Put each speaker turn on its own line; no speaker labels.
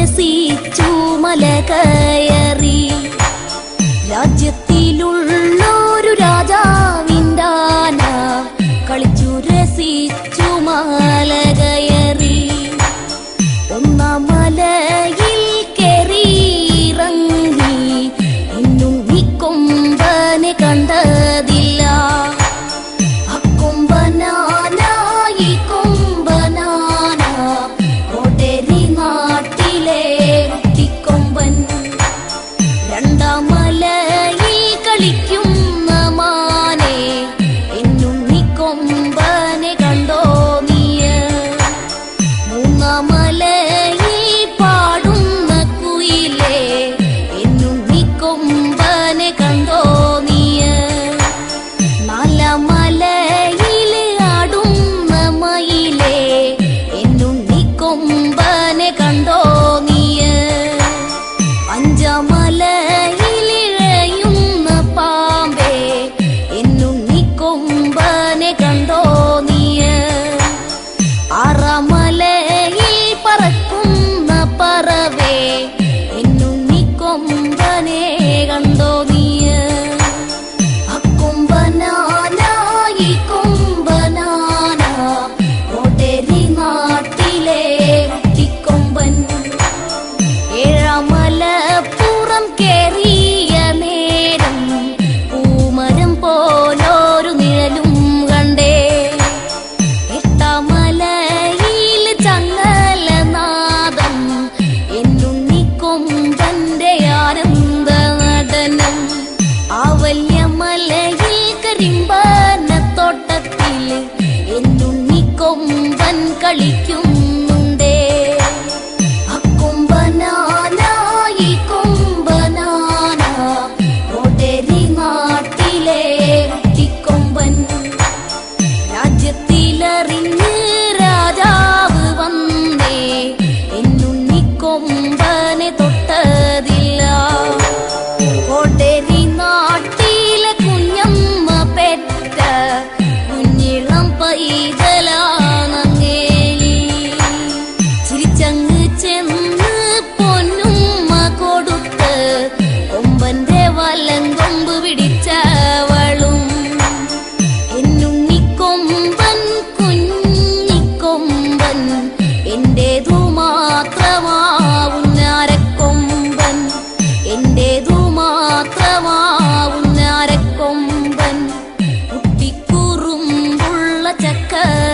രസിച്ചു മല കയറി രാജ്യത്തിലുള്ളൊരു രാജാവിന്താന കളിച്ചു രസിച്ചു മല കയറി ഒന്നാം മലയിൽ കയറി ഇറങ്ങി ഇന്നും ഈ കൊമ്പനെ കണ്ടതില്ല അക്കൊമ്പനാനായി കൊമ്പനാന ഒടരി നാട്ടിലെ കുട്ടിക്കൊമ്പൻ രണ്ടാം മലയിൽ കളിക്കുന്ന മാനെ എന്നും നീ കൊമ്പനെ കണ്ടോ നീയ മൂന്നാം മലയിൽ പാടുന്ന കുയിലേ എന്നും നീ കൊമ്പനെ കണ്ടോ നീയ നാലാം മലയിൽ ആടുന്ന മയിലേ എന്നും നീ കൊമ്പനെ കണ്ടോ നീയ അഞ്ചാം മലയിൽ ഇഴയുന്ന പാമ്പേ എന്നും നീ കൊമ്പനെ കണ്ടോ നീയ ആറാം മലയിൽ പറക്കുന്ന പറവേ എന്നും നീ കൊമ്പനെ കണ്ടോ നീയ അക്കൊമ്പനാനായി കൊമ്പനാന ഒടരി നാട്ടിലെ കുട്ടിക്കൊമ്പൻ ഏഴമലപ്പുറം കേറിയ നേരം പൂമരം പോലൊരു നിഴലും കണ്ടേ എട്ടാമലയിൽ ചങ്ങലനാദം എന്നുണ്ണി കൊമ്പന്റെ ആനന്ദ നടനം ആവല്യമലയിൽ കരിമ്പനത്തോട്ടത്തിൽ എന്നുണ്ണി കൊമ്പൻ കളിക്കുന്നുണ്ടേ അക്കൊമ്പനാനായി കൊമ്പനാന ഒടരി നാട്ടിലെ കുട്ടിക്കൊമ്പൻ രാജ്യത്തിലറിഞ്ഞ് രാജാവ് വന്നേ എന്നുണ്ണി കൊമ്പനെ തൊട്ടതില്ല ഒടരി നാട്ടിലെ കുഞ്ഞമ്മ പെറ്റ കുഞ്ഞിളം പൈതലാണങ്ങേലി ചിരിച്ചങ്ങ് ചെന്ന് പൊന്നുമ്മ കൊടുത്ത് കൊമ്പന്റെ വലം കൊമ്പ് പിടിച്ചവളും എന്നുണ്ണിക്കൊമ്പൻ കുഞ്ഞിക്കൊമ്പൻ എന്റേതു മാത്രമാവുന്നാരക്കൊമ്പൻ എന്റേതു മാത്രമാവുന്നാരക്കൊമ്പൻ കുട്ടിക്കുറുമ്പുള്ള ചക്ക